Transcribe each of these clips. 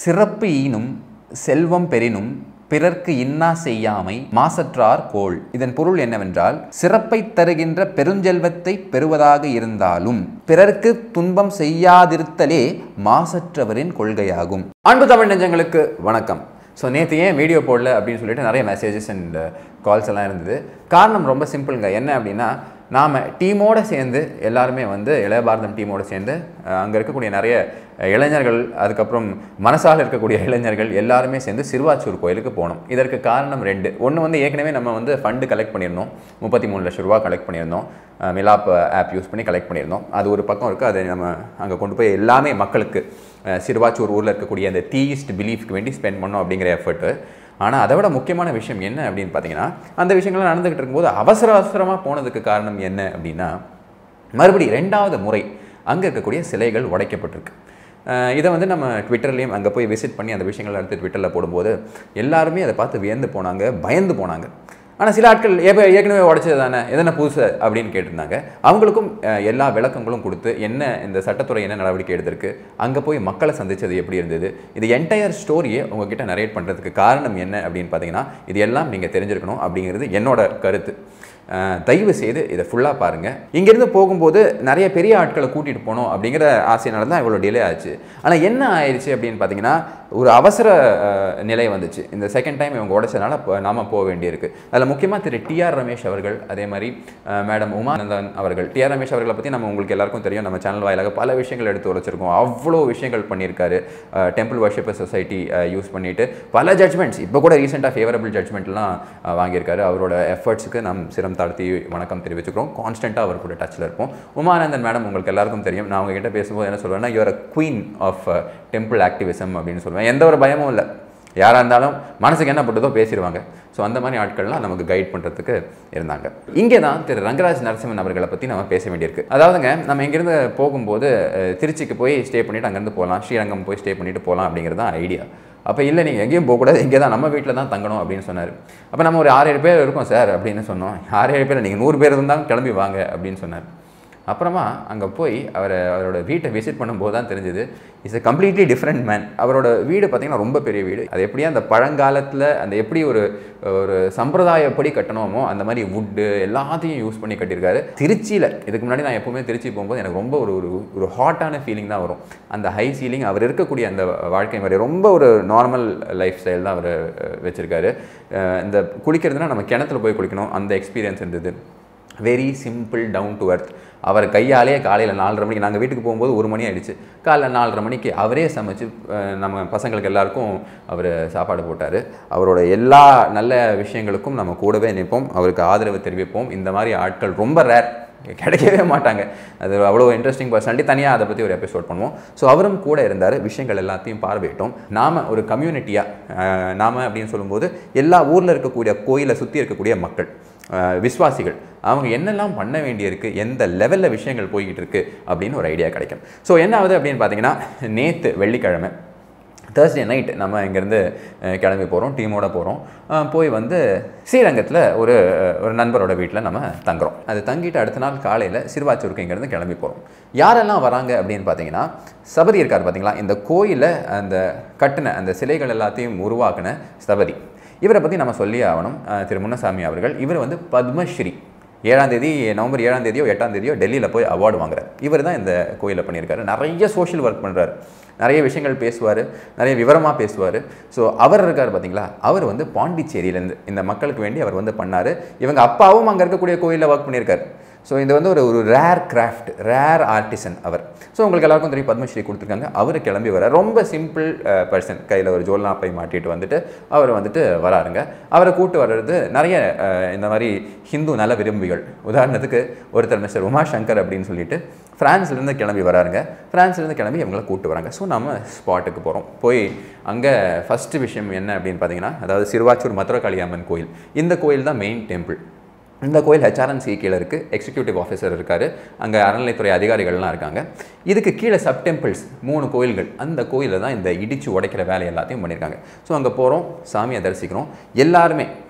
சிறப்பு ஈனும் செல்வம் பெறினும் பிறர்க்கு இன்னா செய்யாமை மாசற்றார் கோள் இதன் பொருள் என்னவென்றால் சிறப்பை தருகின்ற பெருஞ்செல்வத்தை பெறுவதாக இருந்தாலும் பிறர்க்கு துன்பம் செய்யாதிருத்தலே மாசற்றவரின் கொள்கையாகும் அன்பு தமிழ் நெஞ்சங்களுக்கு வணக்கம் ஸோ நேற்று ஏன் வீடியோ போடல அப்படின்னு சொல்லிட்டு நிறைய மெசேஜஸ் அண்ட் கால்ஸ் எல்லாம் இருந்தது காரணம் ரொம்ப சிம்பிளுங்க என்ன அப்படின்னா நாம் டீமோடு சேர்ந்து எல்லாருமே வந்து இளைய பாரதம் டீமோடு சேர்ந்து அங்கே இருக்கக்கூடிய நிறைய இளைஞர்கள் அதுக்கப்புறம் மனசால் இருக்கக்கூடிய இளைஞர்கள் எல்லாருமே சேர்ந்து சிறுவாச்சூர் கோயிலுக்கு போனோம் இதற்கு காரணம் ரெண்டு ஒன்று வந்து ஏற்கனவே நம்ம வந்து ஃபண்டு கலெக்ட் பண்ணியிருந்தோம் முப்பத்தி மூணு லட்ச ரூபா கலெக்ட் பண்ணியிருந்தோம் அஹ் மிலாப் ஆப் யூஸ் பண்ணி கலெக்ட் பண்ணியிருந்தோம் அது ஒரு பக்கம் இருக்குது அதை நம்ம அங்கே கொண்டு போய் எல்லாமே மக்களுக்கு அஹ் சிறுவாச்சூர் ஊரில் இருக்கக்கூடிய அந்த தீயிஸ்ட் பிலீஃப்க்கு வேண்டி ஸ்பெண்ட் பண்ணோம் அப்படிங்கிற எஃபர்ட்டு ஆனால் அதை விட முக்கியமான விஷயம் என்ன அப்படின்னு பார்த்தீங்கன்னா அந்த விஷயங்கள்லாம் நடந்துகிட்டு இருக்கும்போது அவசர அவசரமாக போனதுக்கு காரணம் என்ன அப்படின்னா மறுபடி ரெண்டாவது முறை அங்கே இருக்கக்கூடிய சிலைகள் உடைக்கப்பட்டிருக்கு அஹ் இதை வந்து நம்ம ட்விட்டர்லேயும் அங்கே போய் விசிட் பண்ணி அந்த விஷயங்களை எடுத்து ட்விட்டரில் போடும்போது எல்லாருமே அதை பார்த்து வியந்து போனாங்க பயந்து போனாங்க ஆனால் சில ஆட்கள் ஏப ஏற்கனவே உடைச்சது தானே எதனா புதுசு அப்படின்னு கேட்டிருந்தாங்க அவங்களுக்கும் அஹ், எல்லா விளக்கங்களும் கொடுத்து என்ன இந்த சட்டத்துறை என்ன நடவடிக்கை எடுத்திருக்கு அங்கே போய் மக்களை சந்திச்சது எப்படி இருந்தது இது என்டையர் ஸ்டோரியை உங்ககிட்ட நரேட் பண்ணுறதுக்கு காரணம் என்ன அப்படின்னு பார்த்தீங்கன்னா இது எல்லாம் நீங்கள் தெரிஞ்சிருக்கணும் அப்படிங்கிறது என்னோட கருத்து அஹ், தயவு செய்து இதை ஃபுல்லாக பாருங்கள் இங்கேருந்து போகும்போது நிறைய பெரிய ஆட்களை கூட்டிகிட்டு போகணும் அப்படிங்கிற ஆசையினால தான் இவ்வளோ டிலே ஆச்சு ஆனால் என்ன ஆயிடுச்சு அப்படின்னு பார்த்தீங்கன்னா ஒரு அவசர அஹ், நிலை வந்துச்சு இந்த செகண்ட் டைம் இவங்க உடைச்சதுனால இப்போ நாம போக வேண்டியிருக்கு அதில் முக்கியமாக திரு டிஆர் ரமேஷ் அவர்கள் அதே மாதிரி அஹ், மேடம் உமானந்தன் அவர்கள் டிஆர் ரமேஷ் அவர்களை பற்றி நம்ம உங்களுக்கு எல்லாருக்கும் தெரியும் நம்ம சேனல் வாயிலாக பல விஷயங்கள் எடுத்து உரைச்சிருக்கோம் அவ்வளோ விஷயங்கள் பண்ணியிருக்காரு டெம்பிள் வர்ஷிப்பர் சொசைட்டி யூஸ் பண்ணிட்டு பல ஜட்மெண்ட்ஸ் இப்போ கூட ரீசெண்டாக ஃபேவரபிள் ஜட்மெண்ட்லாம் வாங்கியிருக்காரு அவரோட எஃபர்ட்ஸுக்கு நம் சிரம் தாழ்த்தி வணக்கம் தெரிவிச்சுக்கிறோம் கான்ஸ்டண்ட்டாக அவர் கூட டச்சில் இருப்போம் உமானந்தன் மேடம் உங்களுக்கு எல்லாருக்கும் தெரியும் நான் உங்ககிட்ட பேசும்போது என்ன சொல்லுவேன்னா your a queen of temple activism அப்படின்னு சொல்லுவேன் எந்த ஒரு பயமும் இல்லை யாராக இருந்தாலும் மனசுக்கு என்ன பட்டதோ பேசிடுவாங்க ஸோ அந்த மாதிரி ஆட்கள்லாம் நமக்கு கைட் பண்ணுறதுக்கு இருந்தாங்க இங்கே தான் திரு ரங்கராஜ் நரசிம்மன் அவர்களை பற்றி நம்ம பேச வேண்டியிருக்கு அதாவதுங்க நம்ம இங்கேருந்து போகும்போது அஹ், திருச்சிக்கு போய் ஸ்டே பண்ணிவிட்டு அங்கேருந்து போகலாம் ஸ்ரீரங்கம் போய் ஸ்டே பண்ணிட்டு போகலாம் அப்படிங்கிறது தான் ஐடியா அப்போ இல்லை நீங்கள் எங்கேயும் போகக்கூடாது இங்கே தான் நம்ம வீட்டில் தான் தங்கணும் அப்படின்னு சொன்னார் அப்போ நம்ம ஒரு ஆறு ஏழு பேர் இருக்கோம் சார் அப்படின்னு சொன்னோம் ஆறு ஏழு பேர் நீங்கள் நூறு பேர் இருந்தாலும் கிளம்பி வாங்க அப்படின்னு சொன்னார் அப்புறமா அங்கே போய் அவரை அவரோட வீட்டை விசிட் பண்ணும்போது தான் தெரிஞ்சது is a completely different man அவரோட வீடு பார்த்திங்கன்னா ரொம்ப பெரிய வீடு அது எப்படியா அந்த பழங்காலத்தில் அந்த எப்படி ஒரு ஒரு சம்பிரதாயப்படி கட்டணுமோ அந்த மாதிரி வுட்டு எல்லாத்தையும் யூஸ் பண்ணி கட்டியிருக்காரு திருச்சியில் இதுக்கு முன்னாடி நான் எப்பவுமே திருச்சி போகும்போது எனக்கு ரொம்ப ஒரு ஒரு ஒரு ஹாட்டான ஃபீலிங் தான் வரும் அந்த ஹை சீலிங் அவர் இருக்கக்கூடிய அந்த வாழ்க்கை முறை ரொம்ப ஒரு நார்மல் லைஃப் ஸ்டைல் தான் அவர் வச்சுருக்காரு இந்த குளிக்கிறதுனா நம்ம கிணத்துல போய் குளிக்கணும் அந்த எக்ஸ்பீரியன்ஸ் இருந்தது very simple down to earth அவர் கையாலே காலையில் நாலரை மணிக்கு நாங்கள் வீட்டுக்கு போகும்போது ஒரு மணி ஆயிடுச்சு காலைல நாலரை மணிக்கு அவரே சமைச்சு அஹ், நம்ம பசங்களுக்கு எல்லாருக்கும் அவர் சாப்பாடு போட்டார் அவரோட எல்லா நல்ல விஷயங்களுக்கும் நம்ம கூடவே நிற்போம் அவருக்கு ஆதரவு தெரிவிப்போம் இந்த மாதிரி ஆட்கள் ரொம்ப ரேர் கிடைக்கவே மாட்டாங்க அது அவ்வளோ இன்ட்ரெஸ்டிங் பர்சனாலிட்டி தனியாக அதை பற்றி ஒரு எபிசோட் பண்ணுவோம் ஸோ அவரும் கூட இருந்தார் விஷயங்கள் எல்லாத்தையும் பார்வையிட்டோம் நாம் ஒரு கம்யூனிட்டியாக நாம் அப்படின்னு சொல்லும்போது எல்லா ஊரில் இருக்கக்கூடிய கோயிலை சுற்றி இருக்கக்கூடிய மக்கள் அஹ், விஸ்வாசிகள் அவங்க என்னெல்லாம் பண்ண வேண்டியிருக்கு எந்த லெவலில் விஷயங்கள் போய்கிட்டு இருக்கு அப்படின்னு ஒரு ஐடியா கிடைக்கும் ஸோ என்ன ஆகுது அப்படின்னு பார்த்தீங்கன்னா நேற்று வெள்ளிக்கிழமை தேர்ஸ்டே நைட் நம்ம இங்கேருந்து அஹ், கிளம்பி போகிறோம் டீமோட போகிறோம் போய் வந்து ஸ்ரீரங்கத்தில் ஒரு அஹ், ஒரு நண்பரோட வீட்டில் நம்ம தங்குறோம் அது தங்கிட்டு அடுத்த நாள் காலையில் சிறுவாச்சூருக்கு இங்கேருந்து கிளம்பி போகிறோம் யாரெல்லாம் வராங்க அப்படின்னு பார்த்தீங்கன்னா சபதி இருக்கார் பார்த்தீங்களா இந்த கோயிலை அந்த கட்டின அந்த சிலைகள் எல்லாத்தையும் உருவாக்கின சபதி இவரை பற்றி நம்ம சொல்லியே ஆகணும் அஹ், திரு முன்னசாமி அவர்கள் இவர் வந்து பத்மஸ்ரீ ஏழாம் தேதி நவம்பர் ஏழாம் தேதியோ எட்டாம் தேதியோ டெல்லியில் போய் அவார்டு வாங்குறார் இவர் தான் இந்த கோயிலில் பண்ணியிருக்காரு நிறைய சோஷியல் ஒர்க் பண்ணுறாரு நிறைய விஷயங்கள் பேசுவார் நிறைய விவரமாக பேசுவார் ஸோ அவர் இருக்கார் பார்த்தீங்களா அவர் வந்து பாண்டிச்சேரியிலேருந்து இந்த மக்களுக்கு வேண்டி அவர் வந்து பண்ணார் இவங்க அப்பாவும் அங்கே இருக்கக்கூடிய கோயிலில் ஒர்க் பண்ணியிருக்காரு ஸோ இது வந்து ஒரு ஒரு ரேர் கிராஃப்ட் ரேர் ஆர்டிசன் அவர் ஸோ உங்களுக்கு எல்லாருக்கும் தெரியும் பத்மஸ்ரீ கொடுத்துருக்காங்க அவர் கிளம்பி வர ரொம்ப சிம்பிள் பர்சன் கையில் ஒரு ஜோல்னா பை மாட்டிட்டு வந்துட்டு அவர் வந்துட்டு வராருங்க அவரை கூட்டு வர்றது நிறைய அஹ், இந்த மாதிரி ஹிந்து நல விரும்பிகள் உதாரணத்துக்கு ஒருத்தர் மிஸ்டர் உமா சங்கர் அப்படின்னு சொல்லிட்டு ஃப்ரான்ஸ்லேருந்து கிளம்பி வராருங்க ஃப்ரான்ஸ்லேருந்து கிளம்பி இவங்களை கூட்டு வராங்க ஸோ நம்ம ஸ்பாட்டுக்கு போகிறோம் போய் அங்கே ஃபஸ்ட்டு விஷயம் என்ன அப்படின்னு பார்த்தீங்கன்னா அதாவது சிறுவாச்சூர் மதுரகாளி அம்மன் கோயில் இந்த கோயில் தான் மெயின் டெம்பிள் இந்த கோயில் ஹெச்ஆர்என்சி கீழே இருக்குது எக்ஸிக்யூட்டிவ் ஆஃபீஸர் இருக்கார் அங்கே அறநிலைத்துறை அதிகாரிகள்லாம் இருக்காங்க இதுக்கு கீழே சப் டெம்பிள்ஸ் மூணு கோயில்கள் அந்த கோயிலில் தான் இந்த இடிச்சு உடைக்கிற வேலை எல்லாத்தையும் பண்ணியிருக்காங்க ஸோ அங்கே போகிறோம் சாமியை தரிசிக்கிறோம் எல்லாருமே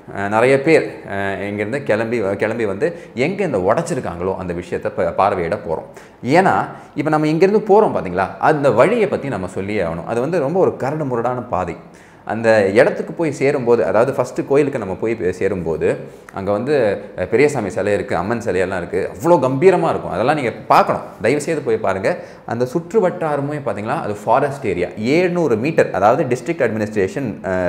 அஹ் நிறைய பேர் அஹ் இங்கேருந்து கிளம்பி கிளம்பி வந்து எங்கே இந்த உடச்சிருக்காங்களோ அந்த விஷயத்தை ப பார்வையிட போகிறோம் ஏன்னா இப்போ நம்ம இங்கேருந்து போகிறோம் பார்த்தீங்களா அந்த வழியை பற்றி நம்ம சொல்லியே ஆகணும் அது வந்து ரொம்ப ஒரு கரடு முரடான பாதை அந்த இடத்துக்கு போய் சேரும்போது அதாவது ஃபஸ்ட்டு கோயிலுக்கு நம்ம போய் பே- சேரும்போது அங்கே வந்து அஹ், பெரியசாமி சிலை இருக்குது அம்மன் சிலையெல்லாம் இருக்குது அவ்வளோ கம்பீரமாக இருக்கும் அதெல்லாம் நீங்கள் பார்க்கணும் தயவுசெய்து போய் பாருங்கள் அந்த சுற்று வட்டாரமே பார்த்தீங்களா அது ஃபாரஸ்ட் ஏரியா ஏழ்நூறு மீட்டர் அதாவது டிஸ்ட்ரிக்ட் அட்மினிஸ்ட்ரேஷன்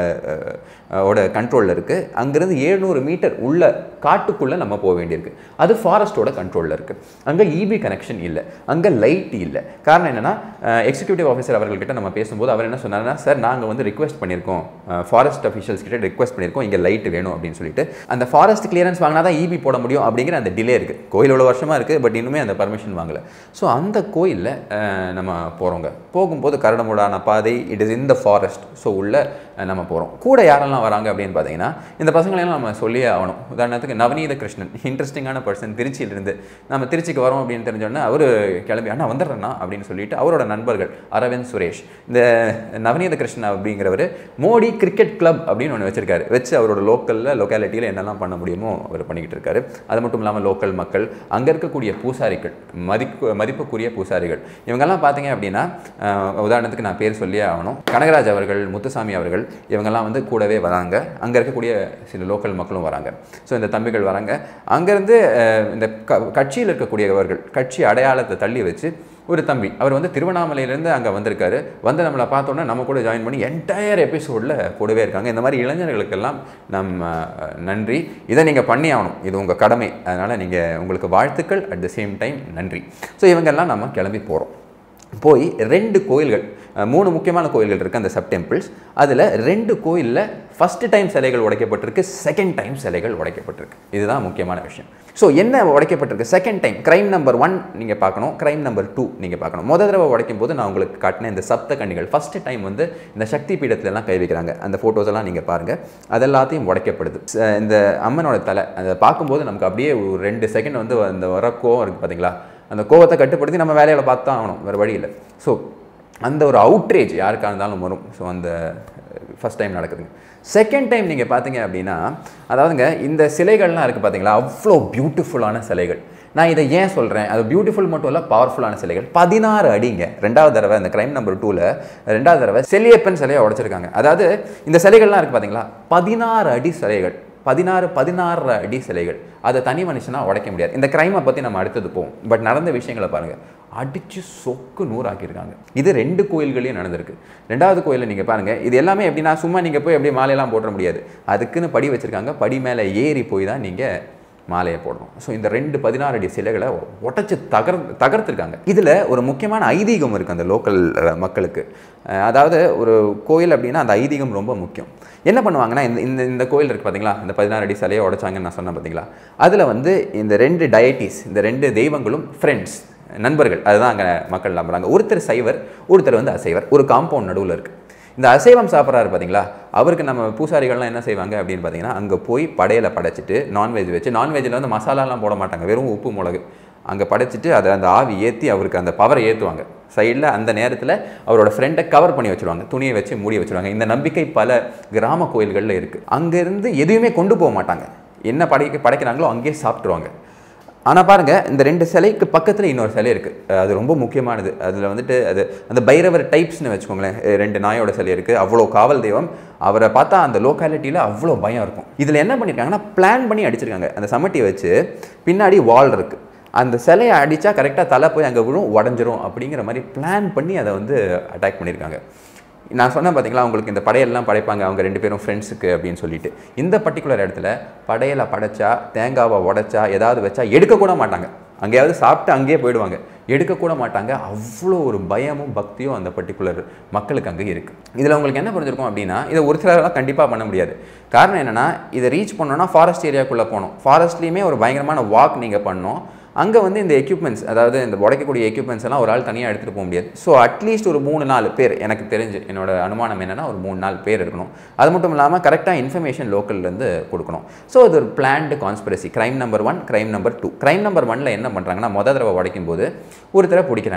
ஓட கண்ட்ரோலில் இருக்குது அங்கேருந்து ஏழ்நூறு மீட்டர் உள்ள காட்டுக்குள்ளே நம்ம போக வேண்டியிருக்கு அது ஃபாரஸ்ட்டோட கண்ட்ரோலில் இருக்குது அங்கே இபி கனெக்ஷன் இல்லை அங்கே லைட் இல்லை காரணம் என்னென்னா எக்ஸிக்யூட்டிவ் ஆஃபீஸர் அவர்கள்கிட்ட நம்ம பேசும்போது அவர் என்ன சொன்னார்னா சார் நாங்கள் வந்து ரிக்வெஸ்ட் பண்ணியிருக்கோம் ஃபாரஸ்ட் அஃபிஷியல்ஸ் கிட்ட ரிக்வெஸ்ட் பண்ணியிருக்கோம் இங்கே லைட் வேணும் அப்படின்னு சொல்லிட்டு அந்த ஃபாரஸ்ட் கிளியரன்ஸ் வாங்கினா தான் இபி போட முடியும் அப்படிங்கிற அந்த டிலே இருக்குது கோயில் இவ்வளோ வருஷமாக இருக்குது பட் இன்னுமே அந்த பர்மிஷன் வாங்கலை ஸோ அந்த கோயிலில் நம்ம போகிறோங்க போகும்போது கரடமுடான பாதை இட் இஸ் இந்த ஃபாரஸ்ட் ஸோ உள்ள அஹ், நம்ம போகிறோம் கூட யாரெல்லாம் வராங்க அப்படின்னு பார்த்தீங்கன்னா இந்த பசங்களையெல்லாம் நம்ம சொல்லியே ஆகணும் உதாரணத்துக்கு நவநீத கிருஷ்ணன் இன்ட்ரெஸ்டிங்கான பர்சன் திருச்சியிலிருந்து நம்ம திருச்சிக்கு வரோம் அப்படின்னு தெரிஞ்சோடனே அவர் கிளம்பி அண்ணா வந்துடுறேண்ணா அப்படின்னு சொல்லிட்டு அவரோட நண்பர்கள் அரவிந்த் சுரேஷ் இந்த நவநீத கிருஷ்ணன் அப்படிங்கிறவர் மோடி கிரிக்கெட் கிளப் அப்படின்னு ஒன்று வச்சிருக்காரு வச்சு அவரோட லோக்கலில் லொக்காலிட்டியில் என்னெல்லாம் பண்ண முடியுமோ அவர் பண்ணிக்கிட்டு இருக்காரு அது மட்டும் இல்லாமல் லோக்கல் மக்கள் அங்கே இருக்கக்கூடிய பூசாரிகள் மதிப்பு மதிப்புக்குரிய பூசாரிகள் இவங்கெல்லாம் பார்த்தீங்க அப்படின்னா அஹ், உதாரணத்துக்கு நான் பேர் சொல்லியே ஆகணும் கனகராஜ் அவர்கள் முத்துசாமி அவர்கள் இவங்கெல்லாம் வந்து கூடவே வராங்க அங்கே இருக்கக்கூடிய சில லோக்கல் மக்களும் வராங்க ஸோ இந்த தம்பிகள் வராங்க அங்கேருந்து அஹ், இந்த க கட்சியில் இருக்கக்கூடியவர்கள் கட்சி அடையாளத்தை தள்ளி வச்சு ஒரு தம்பி அவர் வந்து திருவண்ணாமலையிலேருந்து அங்கே வந்திருக்காரு வந்து நம்மளை பார்த்தோன்னே நம்ம கூட ஜாயின் பண்ணி என்டையர் எபிசோடில் கூடவே இருக்காங்க இந்த மாதிரி இளைஞர்களுக்கெல்லாம் நம்ம அஹ், நன்றி இதை நீங்கள் பண்ணி ஆகணும் இது உங்கள் கடமை அதனால் நீங்கள் உங்களுக்கு வாழ்த்துக்கள் அட் த சேம் டைம் நன்றி ஸோ இவங்கெல்லாம் நம்ம கிளம்பி போகிறோம் போய் ரெண்டு கோயில்கள் அஹ், மூணு முக்கியமான கோயில்கள் இருக்குது அந்த சப் டெம்பிள்ஸ் அதில் ரெண்டு கோயிலில் ஃபஸ்ட்டு டைம் சிலைகள் உடைக்கப்பட்டிருக்கு செகண்ட் டைம் சிலைகள் உடைக்கப்பட்டிருக்கு இதுதான் முக்கியமான விஷயம் ஸோ என்ன உடைக்கப்பட்டிருக்கு second time crime number one நீங்கள் பார்க்கணும் கிரைம் நம்பர் டூ நீங்கள் பார்க்கணும் முத தடவை உடைக்கும் போது நான் உங்களுக்கு காட்டின இந்த சப்த கண்ணிகள் ஃபஸ்ட்டு டைம் வந்து இந்த சக்தி பீடத்துல எல்லாம் கை வைக்கிறாங்க அந்த ஃபோட்டோஸ் எல்லாம் நீங்கள் பாருங்கள் அதெல்லாத்தையும் உடைக்கப்படுது ச- இந்த அம்மனோட தலை அதை பார்க்கும்போது நமக்கு அப்படியே ஒரு ரெண்டு செகண்ட் வந்து அந்த வர கோவம் இருக்குது பார்த்தீங்களா அந்த கோவத்தை கட்டுப்படுத்தி நம்ம வேலையில் பார்த்து தான் ஆகணும் வேறு வழி இல்லை ஸோ அந்த ஒரு அவுட்ரேஜ் யாருக்காக இருந்தாலும் வரும் ஸோ அந்த ஃபஸ்ட் டைம் நடக்குதுங்க செகண்ட் டைம் நீங்கள் பார்த்தீங்க அப்படின்னா அதாவதுங்க இந்த சிலைகள்லாம் இருக்குது பார்த்தீங்களா அவ்வளோ பியூட்டிஃபுல்லான சிலைகள் நான் இதை ஏன் சொல்கிறேன் அது பியூட்டிஃபுல் மட்டும் இல்லை பவர்ஃபுல்லான சிலைகள் பதினாறு அடிங்க ரெண்டாவது தடவை இந்த கிரைம் நம்பர் டூவில் ரெண்டாவது தடவை செல்லியப்பன் சிலையை உடைச்சிருக்காங்க அதாவது இந்த சிலைகள்லாம் இருக்குது பார்த்தீங்களா பதினாறு அடி சிலைகள் பதினாறு பதினாறு அடி சிலைகள் அதை தனி மனுஷனாக உடைக்க முடியாது இந்த கிரைமை பற்றி நம்ம அடுத்தது போவோம் பட் நடந்த விஷயங்களை பாருங்கள் அடித்து சொக்கு நூறாக்கியிருக்காங்க இது ரெண்டு கோயில்களையும் நடந்திருக்கு ரெண்டாவது கோயிலில் நீங்கள் பாருங்கள் இது எல்லாமே எப்படின்னா சும்மா நீங்கள் போய் அப்படியே மாலையெல்லாம் போட முடியாது அதுக்குன்னு படி வச்சுருக்காங்க படி மேலே ஏறி போய் தான் நீங்கள் மாலையை போடணும் ஸோ இந்த ரெண்டு பதினாறு அடி சிலைகளை உடச்சி தகர் தகர்த்துருக்காங்க இதில் ஒரு முக்கியமான ஐதீகம் இருக்குது அந்த லோக்கல் மக்களுக்கு அஹ் அதாவது ஒரு கோயில் அப்படின்னா அந்த ஐதீகம் ரொம்ப முக்கியம் என்ன பண்ணுவாங்கன்னா இந்த இந்த இந்த கோயில் இருக்குது பார்த்தீங்களா இந்த பதினாறு அடி சிலையை உடைச்சாங்கன்னு நான் சொன்னேன் பார்த்தீங்களா அதில் வந்து இந்த ரெண்டு டயட்டிஸ் இந்த ரெண்டு தெய்வங்களும் ஃப்ரெண்ட்ஸ் நண்பர்கள் அதுதான் அங்கே மக்கள் நம்புறாங்க ஒருத்தர் சைவர் ஒருத்தர் வந்து அசைவர் ஒரு காம்பவுண்ட் நடுவில் இருக்குது இந்த அசைவம் சாப்பிட்றாரு பார்த்தீங்களா அவருக்கு நம்ம பூசாரிகள்லாம் என்ன செய்வாங்க அப்படின்னு பார்த்தீங்கன்னா அங்கே போய் படையலை படைச்சிட்டு நான்வெஜ் வச்சு நான்வெஜ்ஜில் வந்து மசாலாலாம் போட மாட்டாங்க வெறும் உப்பு மிளகு அங்கே படைச்சிட்டு அதை அந்த ஆவி ஏற்றி அவருக்கு அந்த பவரை ஏற்றுவாங்க சைடில் அந்த நேரத்தில் அவரோட ஃப்ரெண்டை கவர் பண்ணி வச்சுருவாங்க துணியை வச்சு மூடி வச்சுருவாங்க இந்த நம்பிக்கை பல கிராம கோயில்களில் இருக்குது அங்கேருந்து எதுவுமே கொண்டு போக மாட்டாங்க என்ன படைக்க படைக்கிறாங்களோ அங்கேயே சாப்பிட்ருவாங்க ஆனால் பாருங்கள் இந்த ரெண்டு சிலைக்கு பக்கத்தில் இன்னொரு சிலை இருக்குது அது ரொம்ப முக்கியமானது அதில் வந்துட்டு அது அந்த பைரவர் டைப்ஸ்னு வச்சுக்கோங்களேன் அஹ் ரெண்டு நாயோட சிலை இருக்குது அவ்வளோ காவல் தெய்வம் அவரை பார்த்தா அந்த லோக்காலிட்டியில் அவ்வளோ பயம் இருக்கும் இதில் என்ன பண்ணியிருக்காங்கன்னா பிளான் பண்ணி அடிச்சிருக்காங்க அந்த சமட்டியை வச்சு பின்னாடி வால் இருக்குது அந்த சிலையை அடித்தா கரெக்டாக தலை போய் அங்கே விழும் உடஞ்சிரும் அப்படிங்கிற மாதிரி பிளான் பண்ணி அதை வந்து அட்டாக் பண்ணியிருக்காங்க நான் சொன்னேன் பார்த்தீங்களா உங்களுக்கு இந்த படையெல்லாம் படைப்பாங்க அவங்க ரெண்டு பேரும் ஃப்ரெண்ட்ஸுக்கு அப்படின்னு சொல்லிட்டு இந்த பர்டிகுலர் இடத்துல படையலை படைச்சா தேங்காவை உடைச்சா ஏதாவது வச்சா எடுக்கக்கூட மாட்டாங்க அங்கேயாவது சாப்பிட்டு அங்கேயே போயிடுவாங்க எடுக்கக்கூட மாட்டாங்க அவ்வளோ ஒரு பயமும் பக்தியும் அந்த பர்டிகுலர் மக்களுக்கு அங்கே இருக்குது இதில் உங்களுக்கு என்ன புரிஞ்சிருக்கும் அப்படின்னா இதை ஒரு சிலரெல்லாம் கண்டிப்பாக பண்ண முடியாது காரணம் என்னென்னா இதை ரீச் பண்ணோன்னா ஃபாரஸ்ட் ஏரியாக்குள்ளே போகணும் ஃபாரஸ்ட்லேயுமே ஒரு பயங்கரமான வாக் நீங்கள் பண்ணணும் அங்கே வந்து இந்த எக்யூப்மெண்ட்ஸ் அதாவது இந்த உடைக்கக்கூடிய எக்யூப்மெண்ட்ஸ் எல்லாம் ஒரு ஆள் தனியாக எடுத்துகிட்டு போக முடியாது ஸோ அட்லீஸ்ட் ஒரு மூணு நாலு பேர் எனக்கு தெரிஞ்சு என்னோட அனுமானம் என்னென்னா ஒரு மூணு நாலு பேர் இருக்கணும் அது மட்டும் இல்லாமல் கரெக்டாக இன்ஃபர்மேஷன் லோக்கல்லேருந்து கொடுக்கணும் ஸோ அது ஒரு planned conspiracy crime number one crime number two crime number ஒனில் என்ன பண்ணுறாங்கன்னா மொதல் தடவை உடைக்கும் போது ஒருத்தரை பிடிக்கிறாங்க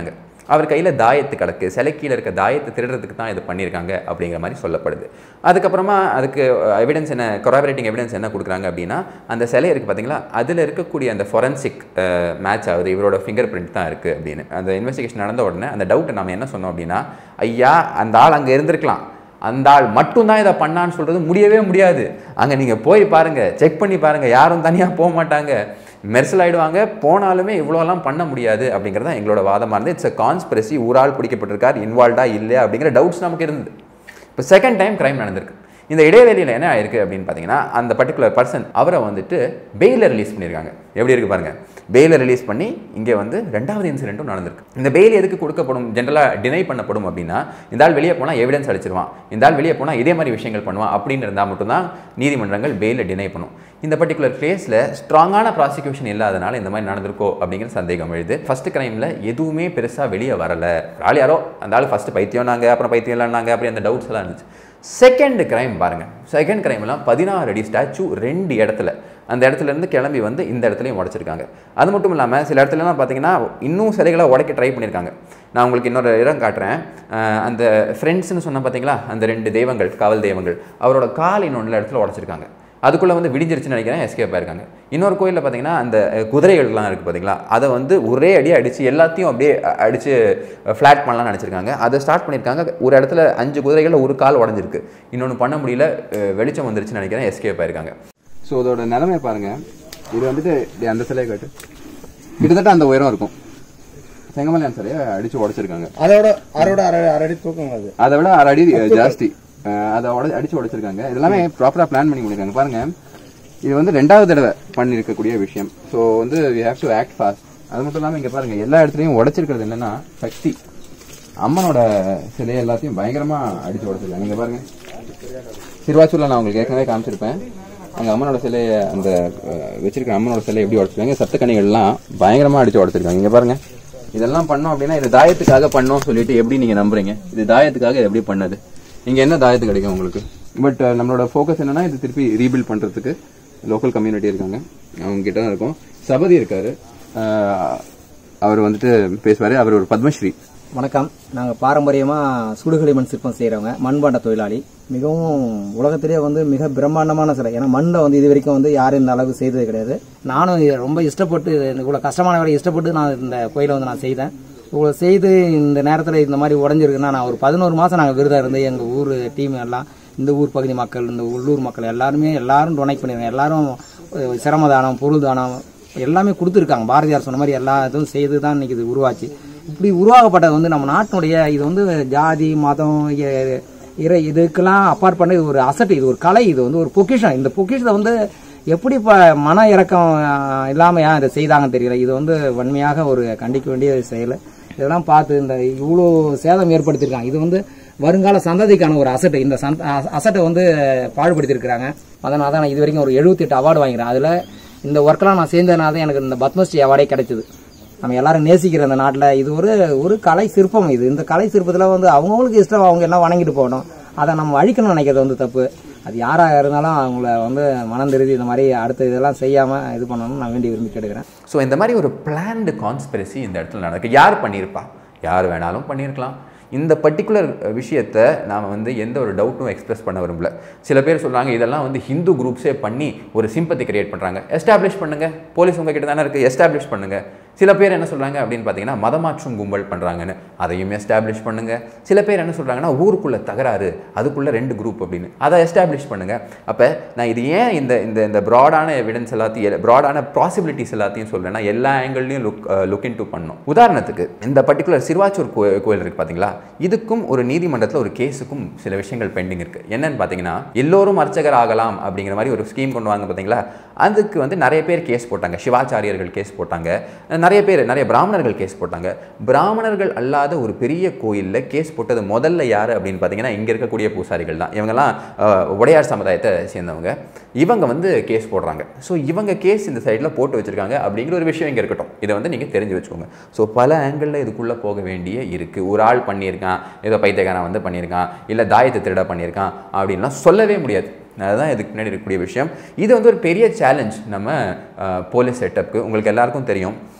அவர் கையில் தாயத்து கிடக்கு சிலை கீழே இருக்க தாயத்தை திருடுறதுக்கு தான் இது பண்ணியிருக்காங்க அப்படிங்கிற மாதிரி சொல்லப்படுது அதுக்கப்புறமா அதுக்கு எவிடன்ஸ் என்ன கொராபரேட்டிங் எவிடன்ஸ் என்ன கொடுக்குறாங்க அப்படின்னா அந்த சிலை இருக்குது பார்த்தீங்களா அதில் இருக்கக்கூடிய அந்த ஃபொரன்சிக் மேட்ச் ஆகுது இவரோட ஃபிங்கர் பிரிண்ட் தான் இருக்குது அப்படின்னு அந்த இன்வெஸ்டிகேஷன் நடந்த உடனே அந்த டவுட்டை நம்ம என்ன சொன்னோம் அப்படின்னா ஐயா அந்த ஆள் அங்கே இருந்திருக்கலாம் அந்த ஆள் மட்டும்தான் இதை பண்ணான்னு சொல்கிறது முடியவே முடியாது அங்கே நீங்கள் போய் பாருங்கள் செக் பண்ணி பாருங்கள் யாரும் தனியாக போக மாட்டாங்க மெர்சல் ஆயிடுவாங்க போனாலுமே இவ்வளோலாம் பண்ண முடியாது அப்படிங்கிறது தான் எங்களோட வாதமாக இருந்தது இட்ஸ் அ கான்ஸ்பிரசி ஒரு ஆள் பிடிக்கப்பட்டிருக்கார் இன்வால்வ்டா இல்லையா அப்படிங்கிற டவுட்ஸ் நமக்கு இருந்தது இப்போ செகண்ட் டைம் கிரைம் நடந்திருக்கு இந்த இடைவெளியில் என்ன ஆயிருக்கு அப்படின்னு பார்த்தீங்கன்னா அந்த பர்டிகுலர் பர்சன் அவரை வந்துட்டு பெயிலில் ரிலீஸ் பண்ணியிருக்காங்க எப்படி இருக்கு பாருங்க பெயிலில் ரிலீஸ் பண்ணி இங்கே வந்து ரெண்டாவது இன்சிடென்ட்டும் நடந்திருக்கு இந்த பெயில் எதுக்கு கொடுக்கப்படும் ஜென்ரலாக டினை பண்ணப்படும் அப்படின்னா இந்த ஆள் வெளியே போனால் எவிடன்ஸ் அடிச்சிருவான் இந்த ஆள் வெளியே போனால் இதே மாதிரி விஷயங்கள் பண்ணுவான் அப்படின்னு இருந்தால் மட்டும்தான் நீதிமன்றங்கள் பெயிலில் டினை பண்ணும் இந்த பர்டிகுலர் கேஸில் ஸ்ட்ராங்கான ப்ராசிக்யூஷன் இல்லாதனால இந்த மாதிரி நடந்திருக்கோ அப்படிங்கிற சந்தேகம் எழுது ஃபர்ஸ்ட் கிரைமில் எதுவுமே பெருசாக வெளியே வரல ஆள் யாரோ அந்த ஆள் ஃபஸ்ட்டு பைத்தியம்னாங்க அப்புறம் பைத்தியம் இல்லைனாங்க அப்படி அந்த டவுட்ஸ் எல்லாம் இருந்துச்சு செகண்ட் கிரைம் பாருங்க செகண்ட் கிரைம்லாம் பதினாறு அடி ஸ்டாச்சு ரெண்டு இடத்துல அந்த இடத்துல இருந்து கிளம்பி வந்து இந்த இடத்துலையும் உடைச்சிருக்காங்க அது மட்டும் இல்லாமல் சில இடத்துலலாம் பார்த்தீங்கன்னா இன்னும் சிலைகளை உடைக்க ட்ரை பண்ணியிருக்காங்க நான் உங்களுக்கு இன்னொரு இடம் காட்டுறேன் அஹ் அந்த ஃப்ரெண்ட்ஸ்னு சொன்ன பார்த்தீங்களா அந்த ரெண்டு தெய்வங்கள் காவல் தெய்வங்கள் அவரோட கால் இன்னொன்று இடத்துல உடைச்சிருக்காங்க அதுக்குள்ளே வந்து விடிஞ்சிருச்சுன்னு நினைக்கிறேன் எஸ்கேப் ஆயிருக்காங்க இன்னொரு கோயிலில் பார்த்தீங்கன்னா அந்த அஹ், குதிரைகள்லாம் இருக்குது பார்த்தீங்களா அதை வந்து ஒரே அடி அடித்து எல்லாத்தையும் அப்படியே அ- அடித்து ஃப்ளாட் பண்ணலாம்னு நினச்சிருக்காங்க அதை ஸ்டார்ட் பண்ணியிருக்காங்க ஒரு இடத்துல அஞ்சு குதிரைகளில் ஒரு கால் உடஞ்சிருக்கு இன்னொன்று பண்ண முடியல அஹ், வெளிச்சம் வந்துருச்சுன்னு நினைக்கிறேன் எஸ்கேப் ஆயிருக்காங்க ஸோ அதோட நிலைமை பாருங்க இது வந்துட்டு இப்படி அந்த சிலையை காட்டு கிட்டத்தட்ட அந்த உயரம் இருக்கும் செங்கமலையான் சிலையை அடிச்சு உடைச்சிருக்காங்க அதோட அரோட அரை அரடி தூக்கம் அது அதை விட அரை அடி ஜாஸ்தி அஹ் அதை உட அடிச்சு உடைச்சிருக்காங்க இதெல்லாமே ப்ராப்பரா பிளான் பண்ணி பண்ணிருக்காங்க பாருங்க இது வந்து ரெண்டாவது தடவை பண்ணிருக்கக்கூடிய விஷயம் ஸோ வந்து we have to act fast அது மட்டும் இல்லாமல் இங்க பாருங்க எல்லா இடத்துலையும் உடைச்சிருக்கிறது என்னன்னா சக்தி அம்மனோட சிலையை எல்லாத்தையும் பயங்கரமா அடிச்சு உடைச்சிருக்காங்க இங்க பாருங்க சிறுவாச்சூர்ல நான் உங்களுக்கு ஏற்கனவே காமிச்சிருப்பேன் அங்க அம்மனோட சிலையை அந்த அஹ், வச்சிருக்கிற அம்மனோட சிலையை எப்படி உடைச்சிருக்காங்க சத்தக்கணிகள்லாம் பயங்கரமா அடிச்சு உடைச்சிருக்காங்க இங்க பாருங்க இதெல்லாம் பண்ணோம் அப்படின்னா இது தாயத்துக்காக பண்ணோம் சொல்லிட்டு எப்படி நீங்க நம்புறீங்க இது தாயத்துக்காக இது எப்படி பண்ணது இங்க என்ன தாயத்து கிடைக்கும் உங்களுக்கு பட் நம்மளோட ஃபோக்கஸ் என்னன்னா இது திருப்பி ரீபில்ட் பண்றதுக்கு லோக்கல் கம்யூனிட்டி இருக்காங்க அவங்க கிட்ட தான் இருக்கும் சபதி இருக்காரு அஹ், அவர் வந்துட்டு பேசுவாரு அவர் ஒரு பத்மஸ்ரீ வணக்கம் நாங்கள் பாரம்பரியமாக சுடுகளை மண் சிற்பம் செய்கிறவங்க மண்பாண்ட தொழிலாளி மிகவும் உலகத்திலேயே வந்து மிக பிரம்மாண்டமான சிலை ஏன்னா மண்ணில் வந்து இது வரைக்கும் வந்து யாரும் இந்த அளவுக்கு செய்தது கிடையாது நானும் இதை ரொம்ப இஷ்டப்பட்டு இது இவ்வளோ கஷ்டமான வேலை இஷ்டப்பட்டு நான் இந்த கோயிலை வந்து நான் செய்தேன் இவ்வளோ செய்து இந்த நேரத்தில் இந்த மாதிரி உடஞ்சிருக்குன்னா நான் ஒரு பதினோரு மாதம் நாங்கள் விரதம் இருந்து எங்கள் ஊர் டீம் எல்லாம் இந்த ஊர் பகுதி மக்கள் இந்த உள்ளூர் மக்கள் எல்லாருமே எல்லாரும் டொனேட் பண்ணிருக்காங்க எல்லாரும் அஹ், சிரம தானம் பொருள் தானம் எல்லாமே கொடுத்துருக்காங்க பாரதியார் சொன்ன மாதிரி எல்லா இதுவும் செய்து தான் இன்னைக்கு இது உருவாச்சு இப்படி உருவாக்கப்பட்டது வந்து நம்ம நாட்டினுடைய இது வந்து ஜாதி மதம் இ- இறை இதுக்கெல்லாம் அப்பாற்பட்ட இது ஒரு அசட் இது ஒரு கலை இது வந்து ஒரு பொக்கிஷம் இந்த பொக்கிஷத்தை வந்து எப்படி இப்போ மன இறக்கம் அஹ், இல்லாம ஏன் இதை செய்தாங்கன்னு தெரியல இது வந்து வன்மையாக ஒரு கண்டிக்க வேண்டிய செயல் இதெல்லாம் பார்த்து இந்த இவ்வளோ சேதம் ஏற்படுத்தியிருக்காங்க இது வந்து வருங்கால சந்ததிக்கான ஒரு அசட்டு இந்த சந்த அ- அசட்டை வந்து பாடுபடுத்தியிருக்கிறாங்க அதனால தான் நான் இது வரைக்கும் ஒரு 78 அவார்டு வாங்கிறேன் அதில் இந்த ஒர்க்கெல்லாம் நான் சேர்ந்ததுனால தான் எனக்கு இந்த பத்மஸ்ரீ அவார்டே கிடைச்சது நம்ம எல்லாரும் நேசிக்கிற இந்த நாட்டில் இது ஒரு ஒரு கலை சிற்பம் இது இந்த கலை சிற்பத்தில் வந்து அவங்கவுங்களுக்கு இஷ்டம் அவங்க எல்லாம் வணங்கிட்டு போகணும் அதை நம்ம அழிக்கணும்னு நினைக்கிறது வந்து தப்பு அது யாராக இருந்தாலும் அவங்கள வந்து மனம் திருதி இந்த மாதிரி அடுத்த இதெல்லாம் செய்யாமல் இது பண்ணணும்னு நான் வேண்டி விரும்பி கேட்டுக்கிறேன் ஸோ இந்த மாதிரி ஒரு பிளான்டு கான்ஸ்பிரசி இந்த இடத்துல நடக்கு யார் பண்ணியிருப்பா யார் வேணாலும் பண்ணியிருக்கலாம் இந்த பர்டிகுலர் விஷயத்தை நாம் வந்து எந்த ஒரு டவுட்டும் எக்ஸ்பிரஸ் பண்ண விரும்பல சில பேர் சொல்கிறாங்க இதெல்லாம் வந்து ஹிந்து குரூப்ஸே பண்ணி ஒரு சிம்பத்தி கிரியேட் பண்ணுறாங்க எஸ்டாப்ளிஷ் பண்ணுங்க போலீஸ் உங்ககிட்ட தானே இருக்குது எஸ்டாப்ளிஷ் பண்ணுங்க சில பேர் என்ன சொல்கிறாங்க அப்படின்னு பார்த்தீங்கன்னா மதமாற்றும் கும்பல் பண்ணுறாங்கன்னு அதையும் எஸ்டாப்ளிஷ் பண்ணுங்க சில பேர் என்ன சொல்கிறாங்கன்னா ஊருக்குள்ள தகராறு அதுக்குள்ள ரெண்டு குரூப் அப்படின்னு அதை எஸ்டாப்ளிஷ் பண்ணுங்க அப்போ நான் இது ஏன் இந்த இந்த இந்த ப்ராடான எவிடன்ஸ் எல்லாத்தையும் ப்ராடான பாசிபிலிட்டிஸ் எல்லாத்தையும் சொல்றேன்னா எல்லா ஆங்கிள்லையும் லுக் லுக் இன் டு பண்ணணும் உதாரணத்துக்கு இந்த பர்டிகுலர் சிறுவாச்சூர் கோ கோயில் இருக்கு பார்த்தீங்களா இதுக்கும் ஒரு நீதிமன்றத்தில் ஒரு கேஸுக்கும் சில விஷயங்கள் பெண்டிங் இருக்கு என்னன்னு பார்த்தீங்கன்னா எல்லோரும் அர்ச்சகர் ஆகலாம் அப்படிங்கிற மாதிரி ஒரு ஸ்கீம் கொண்டு வாங்க பார்த்தீங்களா அதுக்கு வந்து நிறைய பேர் கேஸ் போட்டாங்க சிவாச்சாரியர்கள் கேஸ் போட்டாங்க நிறைய பேர் நிறைய பிராமணர்கள் கேஸ் போட்டாங்க பிராமணர்கள் அல்லாத ஒரு பெரிய கோயிலில் கேஸ் போட்டது முதல்ல யார் அப்படின்னு பார்த்தீங்கன்னா இங்கே இருக்கக்கூடிய பூசாரிகள் தான் இவங்கெல்லாம் அஹ், உடையார் சமுதாயத்தை சேர்ந்தவங்க இவங்க வந்து கேஸ் போடுறாங்க ஸோ இவங்க கேஸ் இந்த சைடில் போட்டு வச்சிருக்காங்க அப்படிங்கிற ஒரு விஷயம் இங்கே இருக்கட்டும் இதை வந்து நீங்கள் தெரிஞ்சு வச்சுக்கோங்க ஸோ பல ஆங்கிளில் இதுக்குள்ளே போக வேண்டிய இருக்குது ஒரு ஆள் பண்ணியிருக்கான் ஏதோ பைத்தியக்காரன் வந்து பண்ணியிருக்கான் இல்லை தாயத்தை திருட பண்ணியிருக்கான் அப்படின்லாம் சொல்லவே முடியாது அதுதான் இதுக்கு பின்னாடி இருக்கக்கூடிய விஷயம் இது வந்து ஒரு பெரிய சேலஞ்ச் நம்ம போலீஸ் செட்டப்க்கு உங்களுக்கு எல்லாருக்கும் தெரியும்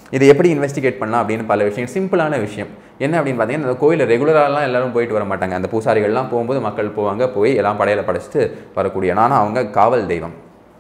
இதை எப்படி இன்வெஸ்டிகேட் பண்ணலாம் அப்படின்னு பல விஷயம் சிம்பிளான விஷயம் என்ன அப்படின்னு பார்த்தீங்கன்னா அந்த கோயிலில் ரெகுலராலாம் எல்லாரும் போயிட்டு வர மாட்டாங்க அந்த பூசாரிகள்லாம் போகும்போது மக்கள் போவாங்க போய் எல்லாம் படையில படைச்சிட்டு வரக்கூடிய ஆனால் அவங்க காவல் தெய்வம்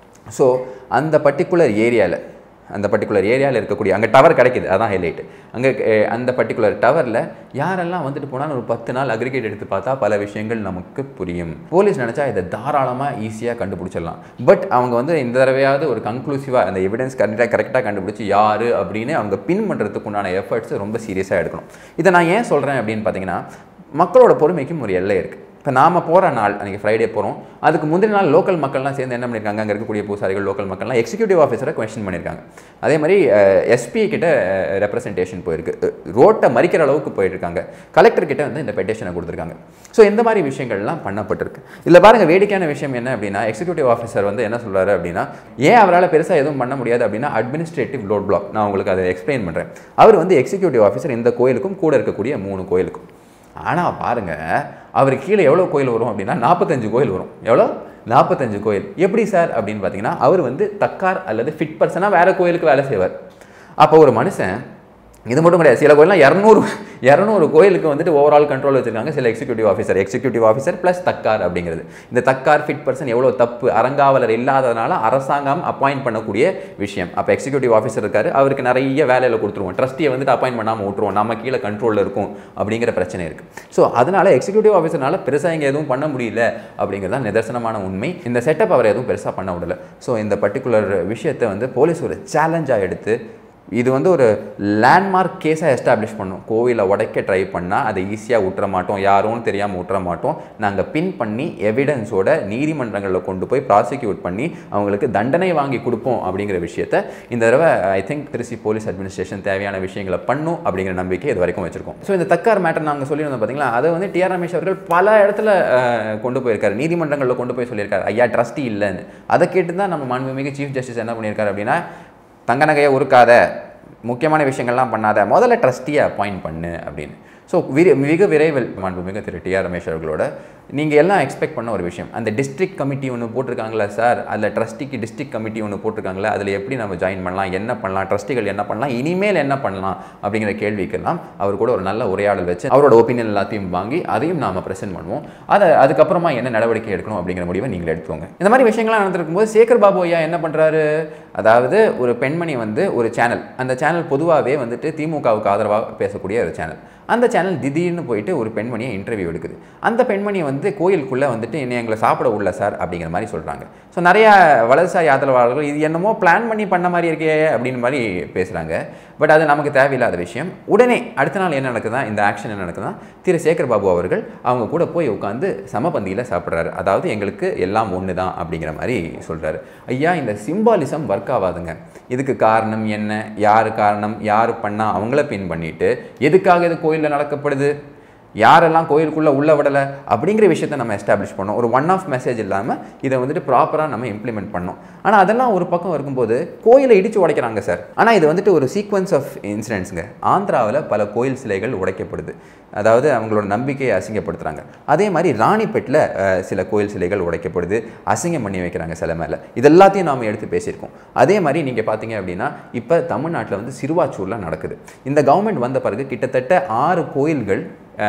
ஸோ அந்த பர்டிகுலர் ஏரியாவில் அந்த பர்டிகுலர் ஏரியாவில் இருக்கக்கூடிய அங்கே டவர் கிடைக்குது அதான் ஹைலைட் அங்கே அந்த பர்டிகுலர் டவரில் யாரெல்லாம் வந்துட்டு போனாலும் ஒரு பத்து நாள் அக்ரிகேட் எடுத்து பார்த்தா பல விஷயங்கள் நமக்கு புரியும் போலீஸ் நினச்சா இதை தாராளமாக ஈஸியாக கண்டுபிடிச்சிடலாம் பட் அவங்க வந்து இந்த தடவையாவது ஒரு கன்க்ளூசிவாக அந்த எவிடன்ஸ் கரெக்டாக கரெக்டாக கண்டுபிடிச்சி யார் அப்படின்னு அவங்க பின் பண்ணுறதுக்கு உண்டான எஃபர்ட்ஸ் ரொம்ப சீரியஸாக எடுக்கணும் இதை நான் ஏன் சொல்கிறேன் அப்படின்னு பார்த்தீங்கன்னா மக்களோட பொறுமைக்கும் ஒரு எல்லை இருக்குது இப்போ நாம் போகிற நாள் அன்றைக்கி ஃப்ரைடே போகிறோம் அதுக்கு முந்தின நாள் லோக்கல் மக்கள்லாம் சேர்ந்து என்ன பண்ணியிருக்காங்க அங்கே இருக்கக்கூடிய பூசாரிகள் லோக்கல் மக்கள்லாம் எக்ஸிக்யூட்டிவ் ஆஃபீஸரை கொஸ்டின் பண்ணியிருக்காங்க அதே மாதிரி எஸ்பி கிட்ட ரெப்ரசன்டேஷன் போயிருக்கு ரோட்டை மறிக்கிற அளவுக்கு போயிருக்காங்க கலெக்டர் கிட்ட வந்து இந்த பெட்டிஷனை கொடுத்துருக்காங்க ஸோ இந்த மாதிரி விஷயங்கள்லாம் பண்ணப்பட்டிருக்கு இதில் பாருங்கள் வேடிக்கையான விஷயம் என்ன அப்படின்னா எக்ஸிக்யூட்டிவ் ஆஃபீஸர் வந்து என்ன சொல்றாரு அப்படின்னா ஏன் அவரால் பெருசாக எதுவும் பண்ண முடியாது அப்படின்னா அட்மினிஸ்ட்ரேட்டிவ் லோட் பிளாக் நான் உங்களுக்கு அதை எக்ஸ்பிளைன் பண்ணுறேன் அவர் வந்து எக்ஸிக்யூட்டிவ் ஆஃபீஸர் இந்த கோயிலுக்கும் கூட இருக்கக்கூடிய மூணு கோயிலுக்கும் ஆனால் பாருங்க அவருக்கு கீழே எவ்வளோ கோயில் வரும் அப்படின்னா நாற்பத்தஞ்சு கோயில் வரும் எவ்வளோ நாற்பத்தஞ்சு கோயில் எப்படி சார் அப்படின்னு பார்த்தீங்கன்னா அவர் வந்து தக்கார் அல்லது ஃபிட் பர்சனாக வேற கோயிலுக்கு வேலை செய்வார் அப்போ ஒரு மனுஷன் இது மட்டும் கிடையாது சில கோயிலாம் இரநூறு இரநூறு கோயிலுக்கு வந்துட்டு ஓவரால் கண்ட்ரோல் வச்சிருக்காங்க சில executive officer executive officer plus தக்கார் அப்படிங்கிறது இந்த தக்கார் ஃபிட் பர்சன் எவ்வளோ தப்பு அறங்காவலர் இல்லாததுனால அரசாங்கம் அப்பாயிண்ட் பண்ணக்கூடிய விஷயம் அப்போ எக்ஸிக்யூட்டிவ் ஆஃபீஸர் இருக்காரு அவருக்கு நிறைய வேலையில் கொடுத்துருவோம் ட்ரஸ்டியை வந்துட்டு அப்பாயிண்ட் பண்ணாமல் விட்டுருவோம் நம்ம கீழே கண்ட்ரோலில் இருக்கும் அப்படிங்கிற பிரச்சனை இருக்குது ஸோ அதனால எக்ஸிக்யூட்டிவ் ஆஃபீஸர்னால பெருசாக இங்கே எதுவும் பண்ண முடியல அப்படிங்கிறது தான் நிதர்சனமான உண்மை இந்த செட்டப் அவர் எதுவும் பெருசாக பண்ண விடல ஸோ இந்த பர்டிகுலர் விஷயத்தை வந்து போலீஸ் ஒரு சேலஞ்சாக எடுத்து இது வந்து ஒரு லேண்ட்மார்க் கேஸாக எஸ்டாப்ளிஷ் பண்ணோம் கோவிலை உடைக்க ட்ரை பண்ணால் அதை ஈஸியாக விட்டுற மாட்டோம் யாரும் தெரியாமல் விட்டுற மாட்டோம் நாங்கள் பின் பண்ணி எவிடன்ஸோட நீதிமன்றங்களில் கொண்டு போய் ப்ராசிக்யூட் பண்ணி அவங்களுக்கு தண்டனை வாங்கி கொடுப்போம் அப்படிங்கிற விஷயத்த இந்த தடவை I think Trichy police administration தேவையான விஷயங்களை பண்ணும் அப்படிங்கிற நம்பிக்கை இது வரைக்கும் வச்சிருக்கோம் ஸோ இந்த தக்கார் மேட்டர் நாங்கள் சொல்லியிருந்தோம் பார்த்தீங்களா அதை வந்து டிஆர் ரமேஷ் அவர்கள் பல இடத்துல அஹ், கொண்டு போயிருக்காரு நீதிமன்றங்களில் கொண்டு போய் சொல்லியிருக்காரு ஐயா ட்ரஸ்டி இல்லைன்னு அதை கேட்டு தான் நம்ம மாண்புமிகு சீஃப் ஜஸ்டிஸ் என்ன பண்ணியிருக்காரு அப்படின்னா தங்க நகையை உருக்காத முக்கியமான விஷயங்கள்லாம் பண்ணாத முதல்ல ட்ரஸ்டியை அப்பாயிண்ட் பண்ணு அப்படின்னு ஸோ விரி மிக விரைவில் மாண்புமிகு திரு டி ஆர் ரமேஷ் அவர்களோட நீங்கள் எல்லாம் எக்ஸ்பெக்ட் பண்ண ஒரு விஷயம் அந்த டிஸ்ட்ரிக்ட் கமிட்டி ஒன்று போட்டிருக்காங்களா சார் அதில் ட்ரஸ்டிக்கு டிஸ்ட்ரிக்ட் கமிட்டி ஒன்று போட்டிருக்காங்களா அதில் எப்படி நம்ம ஜாயின் பண்ணலாம் என்ன பண்ணலாம் ட்ரஸ்டிகள் என்ன பண்ணலாம் இனிமேல் என்ன பண்ணலாம் அப்படிங்கிற கேள்விக்கெல்லாம் அவர் கூட ஒரு நல்ல உரையாடல் வச்சு அவரோட ஒப்பீனியன் எல்லாத்தையும் வாங்கி அதையும் நாம ப்ரெசென்ட் பண்ணுவோம் அதை அதுக்கப்புறமா என்ன நடவடிக்கை எடுக்கணும் அப்படிங்கிற முடிவை நீங்கள் எடுத்துக்கோங்க இந்த மாதிரி விஷயங்கள்லாம் நடந்திருக்கும் போது சேகர் பாபு ஐயா என்ன பண்ணுறாரு அதாவது ஒரு பெண்மணி வந்து ஒரு சேனல் அந்த சேனல் பொதுவாகவே வந்துட்டு திமுகவுக்கு ஆதரவாக பேசக்கூடிய ஒரு சேனல் அந்த சேனல் திடீர்னு போயிட்டு ஒரு பெண்மணியை இன்டர்வியூ எடுக்குது அந்த பெண்மணி வந்து கோயிலுக்குள்ளே வந்துட்டு என்னை எங்களை சாப்பிட உள்ள சார் அப்படிங்கிற மாதிரி சொல்கிறாங்க ஸோ நிறையா வலதுசாரி ஆதரவாளர்கள் இது என்னமோ பிளான் பண்ணி பண்ண மாதிரி இருக்கே அப்படின்னு மாதிரி பேசுகிறாங்க பட் அது நமக்கு தேவையில்லாத விஷயம் உடனே அடுத்த நாள் என்ன நடக்குதா இந்த ஆக்ஷன் என்ன நடக்குதா திரு சேகர் பாபு அவர்கள் அவங்க கூட போய் உட்காந்து சமபந்தியில் சாப்பிட்றாரு அதாவது எங்களுக்கு எல்லாம் ஒன்று தான் அப்படிங்கிற மாதிரி சொல்கிறாரு ஐயா இந்த சிம்பாலிசம் ஒர்க் ஆகாதுங்க இதுக்கு காரணம் என்ன யார் காரணம் யார் பண்ணா அவங்கள பின் பண்ணிட்டு எதுக்காக இது கோயிலில் நடக்கப்படுது யாரெல்லாம் கோயிலுக்குள்ளே உள்ள விடலை அப்படிங்கிற விஷயத்த நம்ம எஸ்டாப்ளிஷ் பண்ணோம் ஒரு ஒன் ஆஃப் மெசேஜ் இல்லாமல் இதை வந்துட்டு ப்ராப்பராக நம்ம இம்ப்ளிமெண்ட் பண்ணோம் ஆனால் அதெல்லாம் ஒரு பக்கம் இருக்கும்போது கோயிலை இடித்து உடைக்கிறாங்க சார் ஆனால் இது வந்துட்டு ஒரு சீக்வன்ஸ் ஆஃப் இன்சிடென்ட்ஸுங்க ஆந்திராவில் பல கோயில் சிலைகள் உடைக்கப்படுது அதாவது அவங்களோட நம்பிக்கையை அசிங்கப்படுத்துகிறாங்க அதே மாதிரி ராணிப்பேட்டில் அஹ், சில கோயில் சிலைகள் உடைக்கப்படுது அசிங்கம் பண்ணி வைக்கிறாங்க சிலை மேலே இது எல்லாத்தையும் நாம் எடுத்து பேசியிருக்கோம் அதே மாதிரி நீங்கள் பார்த்தீங்க அப்படின்னா இப்போ தமிழ்நாட்டில் வந்து சிறுவாச்சூரில் நடக்குது இந்த கவர்மெண்ட் வந்த பிறகு கிட்டத்தட்ட ஆறு கோயில்கள்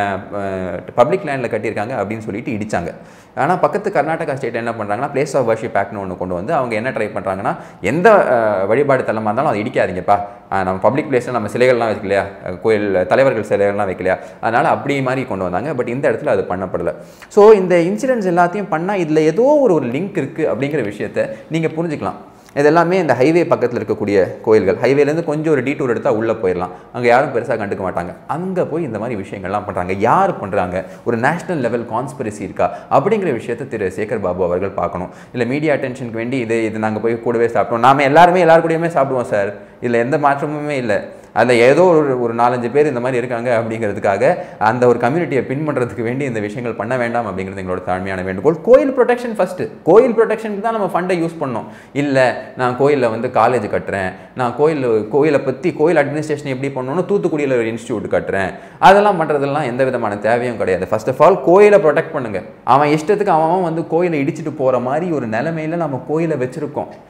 பப்ளிக் லேண்டில் கட்டியிருக்காங்க அப்படின்னு சொல்லிட்டு இடிச்சாங்க ஆனால் பக்கத்து கர்நாடகா ஸ்டேட் என்ன பண்ணுறாங்கன்னா பிளேஸ் ஆஃப் வர்ஷிப் ஆக்ட்னு ஒன்று கொண்டு வந்து அவங்க என்ன ட்ரை பண்ணுறாங்கன்னா எந்த அஹ், வழிபாடு தலமாக இருந்தாலும் அதை இடிக்காதீங்கப்பா அஹ், நம்ம பப்ளிக் பிளேஸில் நம்ம சிலைகள்லாம் வைக்கலையா அஹ், கோயில் தலைவர்கள் சிலைகள்லாம் வைக்கலையா அதனால் அப்படி மாதிரி கொண்டு வந்தாங்க பட் இந்த இடத்துல அது பண்ணப்படலை ஸோ இந்த இன்சிடென்ட்ஸ் எல்லாத்தையும் பண்ணால் இதில் ஏதோ ஒரு ஒரு லிங்க் இருக்குது அப்படிங்கிற விஷயத்தை நீங்கள் புரிஞ்சுக்கலாம் இது எல்லாமே இந்த ஹைவே பக்கத்தில் இருக்கக்கூடிய கோயில்கள் ஹைவேலேருந்து கொஞ்சம் ஒரு டீட்டூர் எடுத்தால் உள்ளே போயிடலாம் அங்கே யாரும் பெருசாக கண்டுக்க மாட்டாங்க அங்கே போய் இந்த மாதிரி விஷயங்கள்லாம் பண்ணுறாங்க யார் பண்ணுறாங்க ஒரு நேஷனல் லெவல் கான்ஸ்பிரசி இருக்கா அப்படிங்கிற விஷயத்தை திரு சேகர் பாபு அவர்கள் பார்க்கணும் இல்லை மீடியா அட்டென்ஷனுக்கு வேண்டி இது இது நாங்கள் போய் கூடவே சாப்பிட்டோம் நாம எல்லாருமே எல்லார் கூடயுமே சாப்பிடுவோம் சார் இதில் எந்த மாற்றமுமே இல்லை அதில் ஏதோ ஒரு ஒரு நாலஞ்சு பேர் இந்த மாதிரி இருக்காங்க அப்படிங்கிறதுக்காக அந்த ஒரு கம்யூனிட்டியை பின் பண்ணுறதுக்கு வேண்டி இந்த விஷயங்கள் பண்ண வேண்டாம் அப்படிங்கிறது எங்களோட தாழ்மையான வேண்டுகோள் கோயில் ப்ரொடெக்ஷன் ஃபஸ்ட்டு கோயில் ப்ரொடெக்ஷனுக்கு தான் நம்ம ஃபண்டை யூஸ் பண்ணோம் இல்லை நான் கோயிலில் வந்து காலேஜ் கட்டுறேன் நான் கோயில் கோயிலை பற்றி கோயில் அட்மினிஸ்ட்ரேஷன் எப்படி பண்ணணும்னு தூத்துக்குடியில் ஒரு இன்ஸ்டியூட் கட்டுறேன் அதெல்லாம் பண்ணுறதெல்லாம் எந்த விதமான தேவையும் கிடையாது ஃபர்ஸ்ட் ஆஃப் ஆல் கோயிலை ப்ரொடெக்ட் பண்ணுங்க அவன் இஷ்டத்துக்கு அவன் அவன் வந்து கோயிலை இடிச்சிட்டு போகிற மாதிரி ஒரு நிலைமையில நம்ம கோயிலை வச்சுருக்கோம்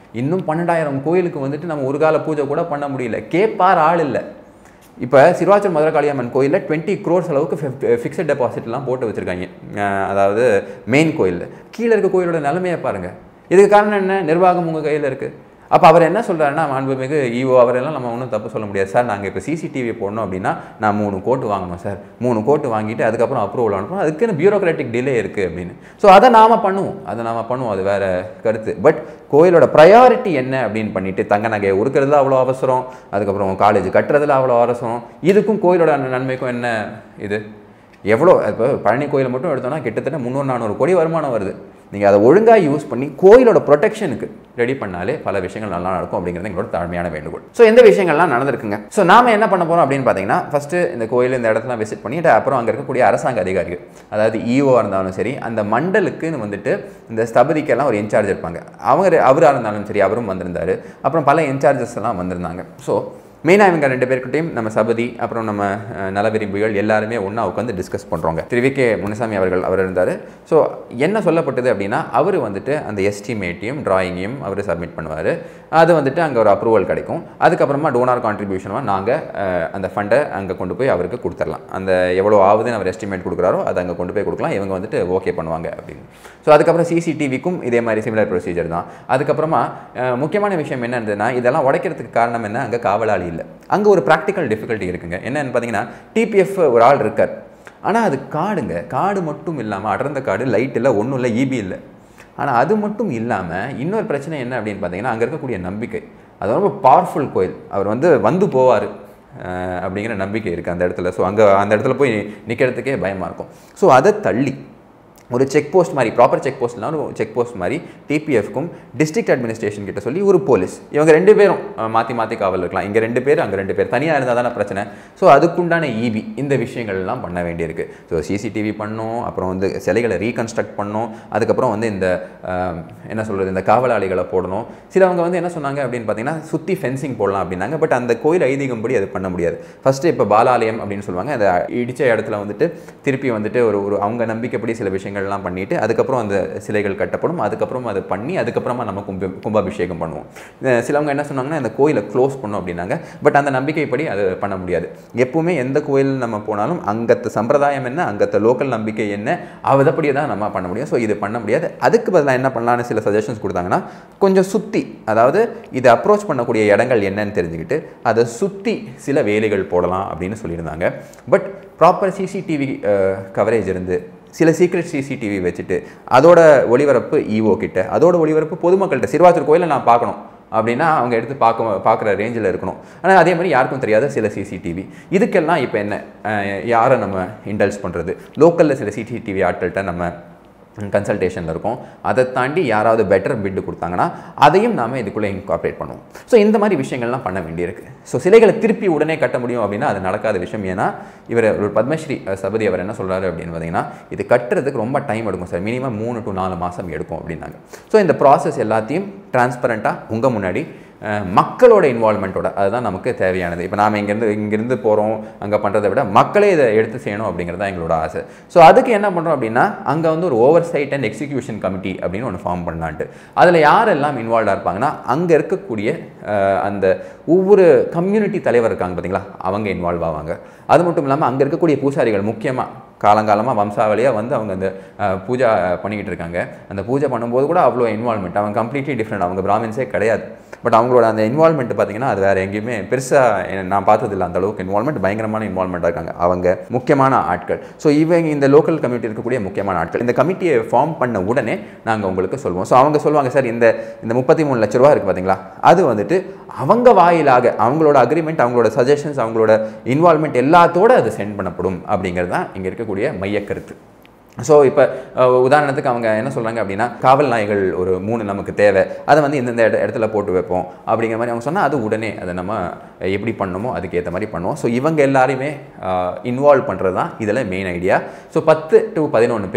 இன்னும் பன்னெண்டாயிரம் கோயிலுக்கு வந்துட்டு நம்ம ஒரு கால பூஜை கூட பண்ண முடியல கேட்பார் ஆள் இல்லை இப்போ சிறுவாச்சல் மதுரை காளியம்மன் கோயிலில் டுவெண்ட்டி க்ரோர்ஸ் அளவுக்கு ஃபிக்ஸட் டெபாசிட்லாம் போட்டு வச்சுருக்காங்க அதாவது மெயின் கோயிலில் கீழே இருக்க கோயிலோட நிலைமையை பாருங்கள் இதுக்கு காரணம் என்ன நிர்வாகம் உங்கள் கையில் இருக்குது அப்போ அவர் என்ன சொல்கிறாருன்னா மாண்புமிகு ஈஓ அவரெல்லாம் நம்ம ஒன்றும் தப்பு சொல்ல முடியாது சார் நாங்கள் இப்போ சிசிடிவி போடணும் அப்படின்னா நான் மூணு கோட்டு வாங்கணும் சார் மூணு கோட்டு வாங்கிட்டு அதுக்கப்புறம் அப்ரூவல் அனுப்பணும் அதுக்குன்னு பியூரோக்ராட்டிக் டிலே இருக்குது அப்படின்னு ஸோ அதை நாம பண்ணுவோம் அதை நாம பண்ணுவோம் அது வேற கருத்து பட் கோயிலோட ப்ரையாரிட்டி என்ன அப்படின்னு பண்ணிட்டு தங்க நகையை உருக்கிறதுல அவ்வளோ அவசரம் அதுக்கப்புறம் காலேஜ் கட்டுறதுல அவ்வளோ அவசரம் இதுக்கும் கோயிலோட நன்மைக்கும் என்ன இது எவ்வளோ இப்போ பழனி கோயிலை மட்டும் எடுத்தோம்னா கிட்டத்தட்ட முந்நூறு நானூறு கோடி வருமானம் வருது நீங்கள் அதை ஒழுங்காக யூஸ் பண்ணி கோயிலோட ப்ரொடெக்ஷனுக்கு ரெடி பண்ணாலே பல விஷயங்கள் நல்லா நடக்கும் அப்படிங்கிறது எங்களோட தாழ்மையான வேண்டுகோள் ஸோ இந்த விஷயங்கள்லாம் நடந்திருக்குங்க ஸோ நாம என்ன பண்ண போகிறோம் அப்படின்னு பார்த்தீங்கன்னா ஃபஸ்ட்டு இந்த கோயில் இந்த இடத்துல விசிட் பண்ணிட்டு அப்புறம் அங்கே இருக்கக்கூடிய அரசாங்க அதிகாரிகள் அதாவது இஓவாக இருந்தாலும் சரி அந்த மண்டலுக்குன்னு வந்துட்டு இந்த ஸ்தபதிக்கெல்லாம் ஒரு இன்சார்ஜ் இருப்பாங்க அவங்க அவராக இருந்தாலும் சரி அவரும் வந்திருந்தாரு அப்புறம் பல இன்சார்ஜஸ் எல்லாம் வந்திருந்தாங்க ஸோ மெயினாக இவங்க ரெண்டு பேர்கிட்டையும் நம்ம சபதி அப்புறம் நம்ம அஹ், நல விரும்பிகள் எல்லாருமே ஒன்றா உட்காந்து டிஸ்கஸ் பண்ணுறோங்க திரு வி கே முனுசாமி அவர்கள் அவர் இருந்தார் ஸோ என்ன சொல்லப்பட்டது அப்படின்னா அவர் வந்துட்டு அந்த எஸ்டிமேட்டையும் டிராயிங்கையும் அவர் சப்மிட் பண்ணுவார் அது வந்துட்டு அங்கே ஒரு அப்ரூவல் கிடைக்கும் அதுக்கப்புறமா டோனார் கான்ட்ரிபியூஷனாக நாங்கள் அந்த ஃபண்டை அங்கே கொண்டு போய் அவருக்கு கொடுத்துடலாம் அந்த எவ்வளோ ஆகுதுன்னு அவர் எஸ்டிமேட் கொடுக்குறாரோ அதை அங்கே கொண்டு போய் கொடுக்கலாம் இவங்க வந்துட்டு ஓகே பண்ணுவாங்க அப்படின்னு ஸோ அதுக்கப்புறம் சிசிடிவிக்கும் இதே மாதிரி சிமிலர் ப்ரொசீஜர் தான் அதுக்கப்புறமா அஹ், முக்கியமான விஷயம் என்ன இருந்ததுன்னா இதெல்லாம் உடைக்கிறதுக்கு காரணம் என்ன அங்கே காவலாளி இல்லை அங்கே ஒரு ப்ராக்டிக்கல் டிஃபிகல்ட்டி இருக்குங்க என்னன்னு பார்த்தீங்கன்னா டிபிஎஃப் ஒரு ஆள் இருக்கார் ஆனால் அது காடுங்க காடு மட்டும் இல்லாமல் அடர்ந்த காடு லைட் இல்லை ஒன்றும் இல்லை ஈபி இல்லை ஆனால் அது மட்டும் இல்லாமல் இன்னொரு பிரச்சனை என்ன அப்படின்னு பார்த்தீங்கன்னா அங்கே இருக்கக்கூடிய நம்பிக்கை அது ரொம்ப பவர்ஃபுல் கோயில் அவர் வந்து வந்து போவார் அப்படிங்கிற நம்பிக்கை இருக்குது அந்த இடத்துல ஸோ அங்கே அந்த இடத்துல போய் நிற்கிறதுக்கே பயமாக இருக்கும் ஸோ அதை தள்ளி ஒரு செக் போஸ்ட் மாதிரி ப்ராப்பர் செக் போஸ்ட்லாம் ஒரு செக் போஸ்ட் மாதிரி டிபிஎஃப்க்கும் டிஸ்ட்ரிக்ட் அட்மினிஸ்ட்ரேஷன் கிட்ட சொல்லி ஒரு போலீஸ் இவங்க ரெண்டு பேரும் அஹ், மாற்றி மாற்றி காவல் இருக்கலாம் இங்கே ரெண்டு பேர் அங்கே ரெண்டு பேர் தனியாக இருந்தால் தானே பிரச்சனை ஸோ அதுக்குண்டான இபி இந்த விஷயங்கள்லாம் பண்ண வேண்டியிருக்கு ஸோ சிசிடிவி பண்ணோம் அப்புறம் வந்து சிலைகளை ரீகன்ஸ்ட்ரக்ட் பண்ணோம் அதுக்கப்புறம் வந்து இந்த அஹ், என்ன சொல்கிறது இந்த காவலாளிகளை போடணும் சிலவங்க வந்து என்ன சொன்னாங்க அப்படின்னு பார்த்தீங்கன்னா சுற்றி ஃபென்சிங் போடலாம் அப்படின்னாங்க பட் அந்த கோயில் ஐதீகம்படி அது பண்ண முடியாது ஃபஸ்ட்டு இப்போ பாலாலயம் அப்படின்னு சொல்லுவாங்க அந்த இடிச்ச இடத்துல வந்துட்டு திருப்பி வந்துட்டு ஒரு ஒரு அவங்க நம்பிக்கைப்படி சில விஷயங்கள்லாம் பண்ணிட்டு அதுக்கப்புறம் அந்த சிலைகள் கட்டப்படும் அதுக்கப்புறம் அதை பண்ணி அதுக்கப்புறமா நம்ம கும்ப கும்பாபிஷேகம் பண்ணுவோம் அஹ் சிலவங்க என்ன சொன்னாங்கன்னா இந்த கோயிலை க்ளோஸ் பண்ணும் அப்படின்னாங்க பட் அந்த நம்பிக்கைப்படி அது பண்ண முடியாது எப்பவுமே எந்த கோயில் நம்ம போனாலும் அங்கத்த சம்பிரதாயம் என்ன அங்கத்த லோக்கல் நம்பிக்கை என்ன அதப்படியே தான் நம்ம பண்ண முடியும் ஸோ இது பண்ண முடியாது அதுக்கு பதிலாக என்ன பண்ணலாம்னு சில சஜஷன்ஸ் கொடுத்தாங்கன்னா கொஞ்சம் சுற்றி அதாவது இதை அப்ரோச் பண்ணக்கூடிய இடங்கள் என்னன்னு தெரிஞ்சுக்கிட்டு அதை சுற்றி சில வேலைகள் போடலாம் அப்படின்னு சொல்லியிருந்தாங்க பட் ப்ராப்பர் சிசிடிவி கவரேஜ் இருந்து சில சீக்ரெட் சிசிடிவி வச்சுட்டு அதோட ஒளிபரப்பு இஓ கிட்ட அதோட ஒளிபரப்பு பொதுமக்கள்கிட்ட சிறுவாச்சூர் கோயிலை நான் பார்க்கணும் அப்படின்னா அவங்க எடுத்து பார்க்க பார்க்குற ரேஞ்சில் இருக்கணும் ஆனால் அதே மாதிரி யாருக்கும் தெரியாத சில சிசிடிவி இதுக்கெல்லாம் இப்போ என்ன அஹ் யாரை நம்ம இன்டல்ஸ் பண்ணுறது லோக்கலில் சில சிசிடிவி ஆட்கள்கிட்ட நம்ம கன்சல்டேஷனில் இருக்கும் அதை தாண்டி யாராவது பெட்டர் பிட்டு கொடுத்தாங்கன்னா அதையும் நாம இதுக்குள்ளே இன்கார்பரேட் பண்ணுவோம் ஸோ இந்த மாதிரி விஷயங்கள்லாம் பண்ண வேண்டியிருக்கு ஸோ சிலைகளை திருப்பி உடனே கட்ட முடியும் அப்படின்னா அது நடக்காத விஷயம் ஏன்னா இவர் ஒரு பத்மஸ்ரீ அஹ், சபதி அவர் என்ன சொல்றாரு அப்படின்னு பார்த்தீங்கன்னா இது கட்டுறதுக்கு ரொம்ப டைம் எடுக்கும் சார் மினிமம் மூணு டு நாலு மாதம் எடுக்கும் அப்படின்னாங்க ஸோ இந்த ப்ராசஸ் எல்லாத்தையும் டிரான்ஸ்பரண்ட்டாக உங்கள் முன்னாடி அஹ், மக்களோட இன்வால்மெண்ட்டோட அதுதான் நமக்கு தேவையானது இப்போ நாம் இங்கேருந்து இங்கேருந்து போகிறோம் அங்கே பண்ணுறதை விட மக்களே இதை எடுத்து செய்யணும் அப்படிங்கிறது தான் எங்களோட ஆசை ஸோ அதுக்கு என்ன பண்ணுறோம் அப்படின்னா அங்கே வந்து ஒரு oversight and execution committee அப்படின்னு ஒன்று ஃபார்ம் பண்ணலான்ட்டு அதில் யாரெல்லாம் இன்வால்வாக இருப்பாங்கன்னா அங்கே இருக்கக்கூடிய அஹ், அந்த ஒவ்வொரு கம்யூனிட்டி தலைவர் இருக்காங்க பார்த்தீங்களா அவங்க இன்வால்வ் ஆவாங்க அது மட்டும் இல்லாமல் அங்கே இருக்கக்கூடிய பூசாரிகள் முக்கியமாக காலங்காலமாக வம்சாவளியாக வந்து அவங்க அந்த அஹ், பூஜா பண்ணிக்கிட்டு இருக்காங்க அந்த பூஜை பண்ணும்போது கூட அவ்வளோ இன்வால்மெண்ட் அவங்க கம்ப்ளீட்லி டிஃப்ரெண்ட் அவங்க பிராமின்ஸே கிடையாது பட் அவங்களோட அந்த இன்வால்மெண்ட் பார்த்தீங்கன்னா அது வேறு எங்கேயுமே பெருசாக நான் பார்த்ததில்ல அந்த அளவுக்கு இன்வால்மெண்ட் பயங்கரமான இன்வால்மெண்ட்டாக இருக்காங்க அவங்க முக்கியமான ஆட்கள் ஸோ இவங்க இந்த லோக்கல் கம்யூனிட்டி இருக்கக்கூடிய முக்கியமான ஆட்கள் இந்த கமிட்டியை ஃபார்ம் பண்ண உடனே நாங்கள் உங்களுக்கு சொல்லுவோம் ஸோ அவங்க சொல்லுவாங்க சார் இந்த இந்த முப்பத்தி மூணு லட்ச ரூபா இருக்குது பார்த்தீங்களா அது வந்துட்டு அவங்க வாயிலாக அவங்களோட அக்ரிமெண்ட் அவங்களோட சஜஷன்ஸ் அவங்களோட இன்வால்மெண்ட் எல்லாத்தோட அது சென்ட் பண்ணப்படும் அப்படிங்கிறது தான் இங்கே இருக்கக்கூடிய மையக்கருத்து ஸோ இப்போ உதாரணத்துக்கு அவங்க என்ன சொல்கிறாங்க அப்படின்னா காவல் நாய்கள் ஒரு மூணு நமக்கு தேவை அதை வந்து இந்தந்த இட இடத்துல போட்டு வைப்போம் அப்படிங்கிற மாதிரி அவங்க சொன்னால் அது உடனே அதை நம்ம எப்படி பண்ணணுமோ அதுக்கேற்ற மாதிரி பண்ணுவோம் ஸோ இவங்க எல்லாரையுமே இன்வால்வ் பண்ணுறது தான் இதில் மெயின் ஐடியா ஸோ பத்து டு பதினொன்று பேர்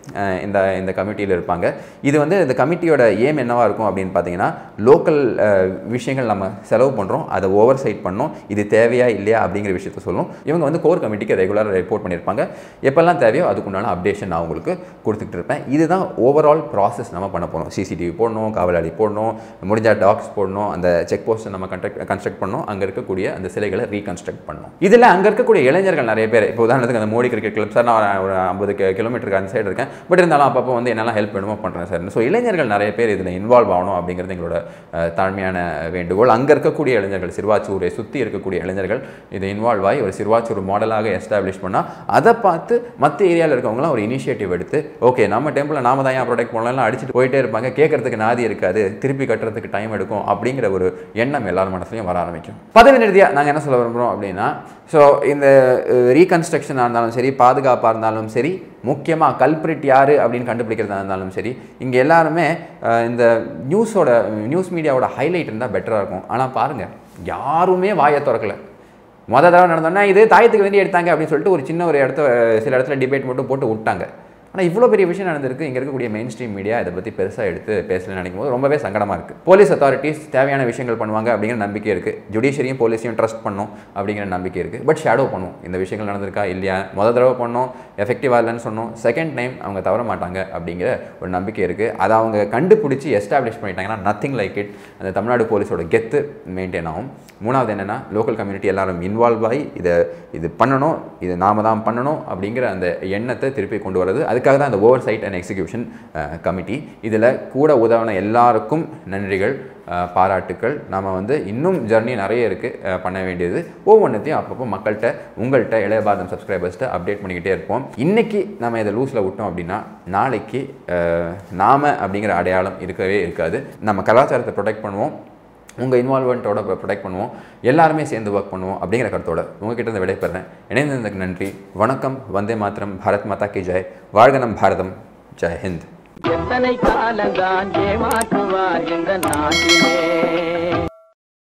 அஹ், இந்த இந்த கமிட்டியில் இருப்பாங்க இது வந்து இந்த கமிட்டியோட ஏம் என்னவா இருக்கும் அப்படின்னு பார்த்தீங்கன்னா லோக்கல் விஷயங்கள் நம்ம செலவு பண்ணுறோம் அதை ஓவர் சைட் பண்ணோம் இது தேவையா இல்லையா அப்படிங்கிற விஷயத்த சொல்லும் இவங்க வந்து கோர் கமிட்டிக்கு ரெகுலராக ரிப்போர்ட் பண்ணியிருப்பாங்க எப்பெல்லாம் தேவையோ அதுக்குண்டான அப்டேஷன் நான் உங்களுக்கு கொடுத்துட்டு இருப்பேன் இதுதான் ஓவரால் ப்ராசஸ் நம்ம பண்ண போகிறோம் சிசிடிவி போடணும் காவலாளி போடணும் முடிஞ்சா டாக்ஸ் போடணும் அந்த செக் போஸ்ட்டை நம்ம கன்ஸ்ட்ரக்ட் கன்ஸ்ட்ரக்ட் பண்ணணும் அங்கே இருக்கக்கூடிய அந்த சிலைகளை ரீகன்ஸ்ட்ரக்ட் பண்ணணும் இதில் அங்கே இருக்கக்கூடிய இளைஞர்கள் நிறைய பேர் இப்போ உதாரணத்துக்கு அந்த மோடி கிரிக்கெட் கிளப் சார் நான் ஒரு ஐம்பது கிலோமீட்டருக்கு அந்த சைடு இருக்கேன் பட் இருந்தாலும் அப்பப்போ வந்து என்னெல்லாம் ஹெல்ப் வேணுமோ பண்ணுறேன் சார் ஸோ இளைஞர்கள் நிறைய பேர் இதில் இன்வால்வ் ஆகணும் அப்படிங்கிறது எங்களோட அஹ், தாழ்மையான வேண்டுகோள் அங்கே இருக்கக்கூடிய இளைஞர்கள் சிறுவாச்சூரை சுற்றி இருக்கக்கூடிய இளைஞர்கள் இதை இன்வால்வ் ஆகி ஒரு சிறுவாச்சூர் மாடலாக எஸ்டாப்ளிஷ் பண்ணால் அதை பார்த்து மற்ற ஏரியாவில் இருக்கவங்களாம் ஒரு இனிஷியேட்டிவ் எடுத்து ஓகே நம்ம டெம்பிளை நாம தான் ஏன் ப்ரொடெக்ட் பண்ணலாம் அடிச்சுட்டு போயிட்டே இருப்பாங்க கேட்கறதுக்கு நாதி இருக்காது திருப்பி கட்டுறதுக்கு டைம் எடுக்கும் அப்படிங்கிற ஒரு எண்ணம் எல்லார் மனசுலையும் வர ஆரம்பிக்கும் பதவி நிறுதியாக நாங்கள் என்ன சொல்ல விரும்புகிறோம் அப்படின்னா ஸோ இந்த ரீகன்ஸ்ட்ரக்ஷனாக இருந்தாலும் சரி பாதுகாப்பாக இருந்தாலும் சரி முக்கியமாக கல்பிரிட் யார் அப்படின்னு கண்டுபிடிக்கிறதா இருந்தாலும் சரி இங்கே எல்லாருமே அஹ், இந்த நியூஸோட நியூஸ் மீடியாவோட ஹைலைட் இருந்தால் பெட்டராக இருக்கும் ஆனால் பாருங்கள் யாருமே வாயை திறக்கல மொதல் தடவை நடந்தோன்னா இது தாயத்துக்கு வேண்டி எடுத்தாங்க அப்படின்னு சொல்லிட்டு ஒரு சின்ன ஒரு இடத்த சில இடத்துல டிபேட் மட்டும் போட்டு விட்டாங்க ஆனால் இவ்வளோ பெரிய விஷயம் நடந்திருக்கு இங்கே இருக்கக்கூடிய மெயின் ஸ்ட்ரீம் மீடியா இதை பற்றி பெருசாக எடுத்து பேசலன்னு நினைக்கும் போது ரொம்பவே சங்கடமாக இருக்குது போலீஸ் அத்தாரிட்டிஸ் தேவையான விஷயங்கள் பண்ணுவாங்க அப்படிங்கிற நம்பிக்கை இருக்குது ஜுடிஷியரியும் போலீஸையும் ட்ரஸ்ட் பண்ணும் அப்படிங்கிற நம்பிக்கை இருக்குது பட் ஷேடோ பண்ணும் இந்த விஷயங்கள் நடந்திருக்கா இல்லையா முத தடவை பண்ணோம் எஃபெக்டிவாக இல்லைன்னு சொன்னோம் செகண்ட் டைம் அவங்க தவற மாட்டாங்க அப்படிங்கிற ஒரு நம்பிக்கை இருக்குது அதை அவங்க கண்டுபிடிச்சி எஸ்டாப்ளிஷ் பண்ணிட்டாங்கன்னா நத்திங் லைக் இட் அந்த தமிழ்நாடு போலீஸோட கெத்து மெயின்டைன் ஆகும் மூணாவது என்னென்னா லோக்கல் கம்யூனிட்டி எல்லாரும் இன்வால்வ் ஆகி இதை இது பண்ணணும் இது நாம தான் பண்ணணும் அப்படிங்கிற அந்த எண்ணத்தை திருப்பி கொண்டு வரது அதுக்காக தான் அந்த oversight and execution committee இதில் கூட உதவின எல்லாருக்கும் நன்றிகள் அஹ், பாராட்டுக்கள் நாம் வந்து இன்னும் ஜர்னி நிறைய இருக்குது பண்ண வேண்டியது ஒவ்வொன்றத்தையும் அப்பப்போ மக்கள்கிட்ட உங்கள்கிட்ட இளையபாரதம் சப்ஸ்கிரைபர்ஸ்கிட்ட அப்டேட் பண்ணிக்கிட்டே இருப்போம் இன்றைக்கி நம்ம இதை லூஸில் விட்டோம் அப்படின்னா நாளைக்கு அஹ், நாம அப்படிங்கிற அடையாளம் இருக்கவே இருக்காது நம்ம கலாச்சாரத்தை ப்ரொடெக்ட் பண்ணுவோம் உங்கள் இன்வால்மெண்ட்டோட ப்ரொடெக்ட் பண்ணுவோம் எல்லாருமே சேர்ந்து ஒர்க் பண்ணுவோம் அப்படிங்கிற கருத்தோட உங்ககிட்ட இருந்து விடைபெறேன் இணைந்ததுக்கு நன்றி வணக்கம் வந்தே மாத்திரம் பாரத் மாதா கி ஜெய் வாழ்க நம் பாரதம் ஜெய் ஹிந்த் எத்தனை காலந்தான் ஏமாற்றுவார் இந்த நாட்டிலே